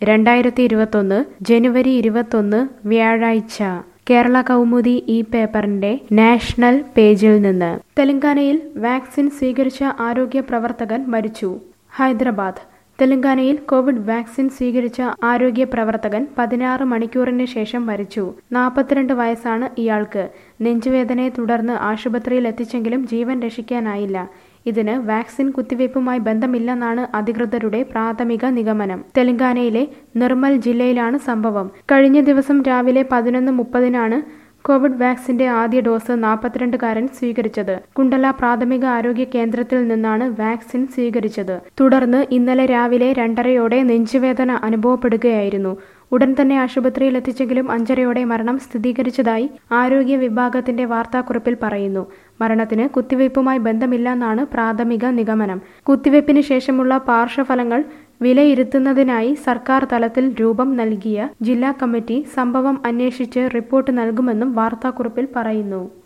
രണ്ടായിരത്തി ഇരുപത്തൊന്ന് ജനുവരി ഇരുപത്തൊന്ന് വ്യാഴാഴ്ച കേരള കൗമുദി ഈ പേപ്പറിന്റെ നാഷണൽ പേജിൽ നിന്ന് തെലങ്കാനയിൽ വാക്സിൻ സ്വീകരിച്ച ആരോഗ്യ പ്രവർത്തകൻ മരിച്ചു ഹൈദരാബാദ് തെലങ്കാനയിൽ കോവിഡ് വാക്സിൻ സ്വീകരിച്ച ആരോഗ്യ പ്രവർത്തകൻ പതിനാറ് മണിക്കൂറിന് ശേഷം മരിച്ചു നാൽപ്പത്തിരണ്ട് വയസ്സാണ് ഇയാൾക്ക് നെഞ്ചുവേദനയെ തുടർന്ന് ആശുപത്രിയിൽ എത്തിച്ചെങ്കിലും ജീവൻ രക്ഷിക്കാനായില്ല ഇതിന് വാക്സിൻ കുത്തിവയ്പുമായി ബന്ധമില്ലെന്നാണ് അധികൃതരുടെ പ്രാഥമിക നിഗമനം തെലങ്കാനയിലെ നിർമ്മൽ ജില്ലയിലാണ് സംഭവം കഴിഞ്ഞ ദിവസം രാവിലെ പതിനൊന്ന് മുപ്പതിനാണ് കോവിഡ് വാക്സിന്റെ ആദ്യ ഡോസ് നാൽപ്പത്തിരണ്ടുകാരൻ സ്വീകരിച്ചത് കുണ്ടല പ്രാഥമിക ആരോഗ്യ കേന്ദ്രത്തിൽ നിന്നാണ് വാക്സിൻ സ്വീകരിച്ചത് തുടർന്ന് ഇന്നലെ രാവിലെ രണ്ടരയോടെ നെഞ്ചുവേദന അനുഭവപ്പെടുകയായിരുന്നു ഉടൻ തന്നെ ആശുപത്രിയിൽ എത്തിച്ചെങ്കിലും അഞ്ചരയോടെ മരണം സ്ഥിരീകരിച്ചതായി ആരോഗ്യ വിഭാഗത്തിന്റെ വാർത്താക്കുറിപ്പിൽ പറയുന്നു മരണത്തിന് കുത്തിവയ്പുമായി ബന്ധമില്ലെന്നാണ് പ്രാഥമിക നിഗമനം കുത്തിവയ്പ്പിന് ശേഷമുള്ള പാർശ്വഫലങ്ങൾ വിലയിരുത്തുന്നതിനായി സർക്കാർ തലത്തിൽ രൂപം നൽകിയ ജില്ലാ കമ്മിറ്റി സംഭവം അന്വേഷിച്ച് റിപ്പോർട്ട് നൽകുമെന്നും വാർത്താക്കുറിപ്പിൽ പറയുന്നു